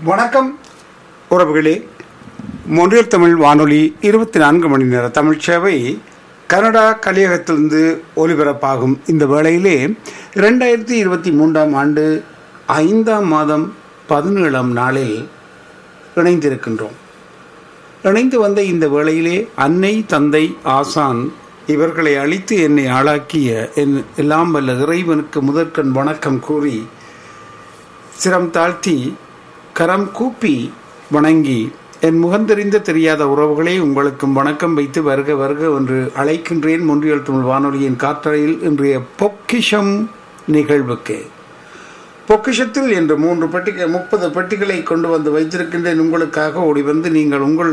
வணக்கம் உறவுகளே மொழியல் தமிழ் வானொலி இருபத்தி நான்கு மணி நேர தமிழ் சேவை கனடா கலியகத்திலிருந்து ஒலிபரப்பாகும் இந்த வேளையிலே இரண்டாயிரத்தி இருபத்தி மூன்றாம் ஆண்டு ஐந்தாம் மாதம் பதினேழாம் நாளில் இணைந்திருக்கின்றோம் இணைந்து வந்த இந்த வேளையிலே அன்னை தந்தை ஆசான் இவர்களை அழித்து என்னை ஆளாக்கிய என் எல்லாம் வல்ல இறைவனுக்கு முதற்கண் வணக்கம் கூறி சிரம் தாழ்த்தி கரம் கூப்பி வணங்கி என் முகந்தெறிந்த தெரியாத உறவுகளே உங்களுக்கும் வணக்கம் வைத்து வருக வருக என்று அழைக்கின்றேன் மொன்றியல் தமிழ் வானொலியின் காற்றலையில் இன்றைய பொக்கிஷம் நிகழ்வுக்கு பொக்கிஷத்தில் என்று மூன்று பெட்டிக முப்பது பெட்டிகளை கொண்டு வந்து வைத்திருக்கின்றேன் உங்களுக்காக ஓடி வந்து நீங்கள் உங்கள்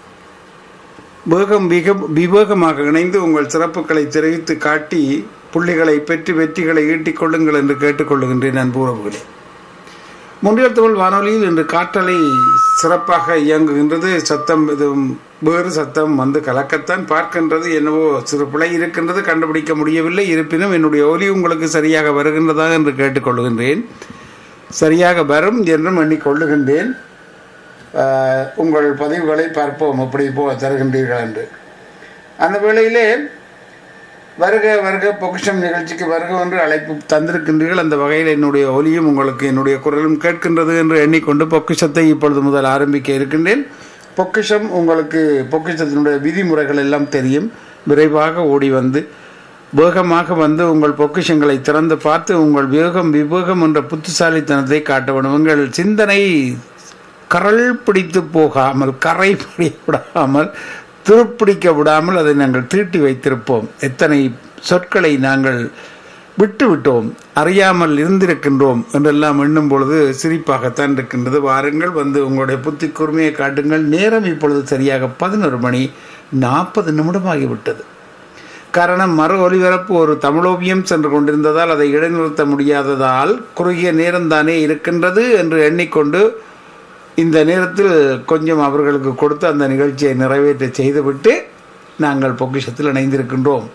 வேகம் விக விவேகமாக இணைந்து உங்கள் சிறப்புகளை தெரிவித்து காட்டி புள்ளிகளை பெற்று வெற்றிகளை ஈட்டிக் கொள்ளுங்கள் என்று கேட்டுக்கொள்ளுகின்றேன் அன்பு உறவுகளே முன்றியல் தமிழ் வானொலியில் இன்று காற்றலை சிறப்பாக இயங்குகின்றது சத்தம் இது வேறு சத்தம் வந்து கலக்கத்தான் பார்க்கின்றது என்னவோ சிறு பிழை இருக்கின்றது கண்டுபிடிக்க முடியவில்லை இருப்பினும் என்னுடைய ஒலி உங்களுக்கு சரியாக வருகின்றதா என்று கேட்டுக்கொள்கின்றேன் சரியாக வரும் என்றும் எண்ணிக்கொள்ளுகின்றேன் ஆஹ், உங்கள் பதிவுகளை பார்ப்போம் எப்படி போ தருகின்றீர்கள் என்று அந்த வேளையிலே வருக வருக பொக்கிஷம் நிகழ்ச்சிக்கு வருக என்று அழைப்பு தந்திருக்கின்றீர்கள் அந்த வகையில் என்னுடைய ஒலியும் உங்களுக்கு என்னுடைய குரலும் கேட்கின்றது என்று எண்ணிக்கொண்டு பொக்கிஷத்தை இப்பொழுது முதல் ஆரம்பிக்க இருக்கின்றேன் பொக்கிஷம் உங்களுக்கு பொக்கிஷத்தினுடைய விதிமுறைகள் எல்லாம் தெரியும் விரைவாக ஓடி வந்து வேகமாக வந்து உங்கள் பொக்கிஷங்களை திறந்து பார்த்து உங்கள் வேகம் விவேகம் என்ற புத்திசாலித்தனத்தை காட்ட வேண்டும் உங்கள் சிந்தனை கரல் பிடித்து போகாமல் கரை பிடிக்க விடாமல் துருப்பிடிக்க விடாமல் அதை நாங்கள் தீட்டி வைத்திருப்போம் எத்தனை சொற்களை நாங்கள் விட்டு விட்டோம் அறியாமல் இருந்திருக்கின்றோம் என்றெல்லாம் எண்ணும் பொழுது சிரிப்பாகத்தான் இருக்கின்றது வாருங்கள் வந்து உங்களுடைய புத்தி கூர்மையை காட்டுங்கள் நேரம் இப்பொழுது சரியாக பதினொரு மணி நாற்பது நிமிடமாகிவிட்டது காரணம் மறு ஒலிபரப்பு ஒரு தமிழோவியம் சென்று கொண்டிருந்ததால் அதை இடைநிறுத்த முடியாததால் குறுகிய நேரம்தானே இருக்கின்றது என்று எண்ணிக்கொண்டு இந்த நேரத்தில் கொஞ்சம் அவர்களுக்கு கொடுத்து அந்த நிகழ்ச்சியை நிறைவேற்ற செய்துவிட்டு நாங்கள் பொக்கிஷத்தில் இணைந்திருக்கின்றோம்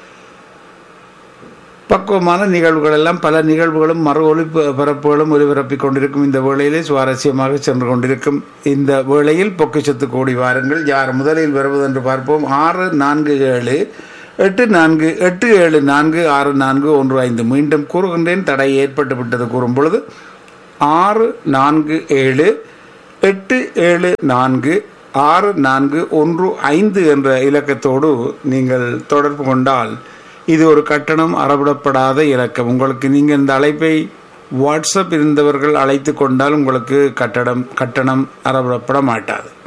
பக்குவமான நிகழ்வுகள் எல்லாம் பல நிகழ்வுகளும் மறு ஒளிபரப்புகளும் ஒலிபரப்பிக் கொண்டிருக்கும் இந்த வேளையிலே சுவாரஸ்யமாக சென்று கொண்டிருக்கும் இந்த வேளையில் பொக்கிஷத்துக்கு ஓடி வாருங்கள் யார் முதலில் வருவதென்று பார்ப்போம் ஆறு நான்கு ஏழு எட்டு நான்கு எட்டு ஏழு நான்கு ஆறு நான்கு ஒன்று ஐந்து மீண்டும் கூறுகின்றேன் தடை ஏற்பட்டு விட்டது கூறும் பொழுது ஆறு நான்கு ஏழு எட்டு ஏழு நான்கு ஆறு நான்கு ஒன்று ஐந்து என்ற இலக்கத்தோடு நீங்கள் தொடர்பு கொண்டால் இது ஒரு கட்டணம் அறவிடப்படாத இலக்கம் உங்களுக்கு நீங்கள் இந்த அழைப்பை வாட்ஸ்அப் இருந்தவர்கள் அழைத்து கொண்டால் உங்களுக்கு கட்டணம் கட்டணம் அறவிடப்பட மாட்டாது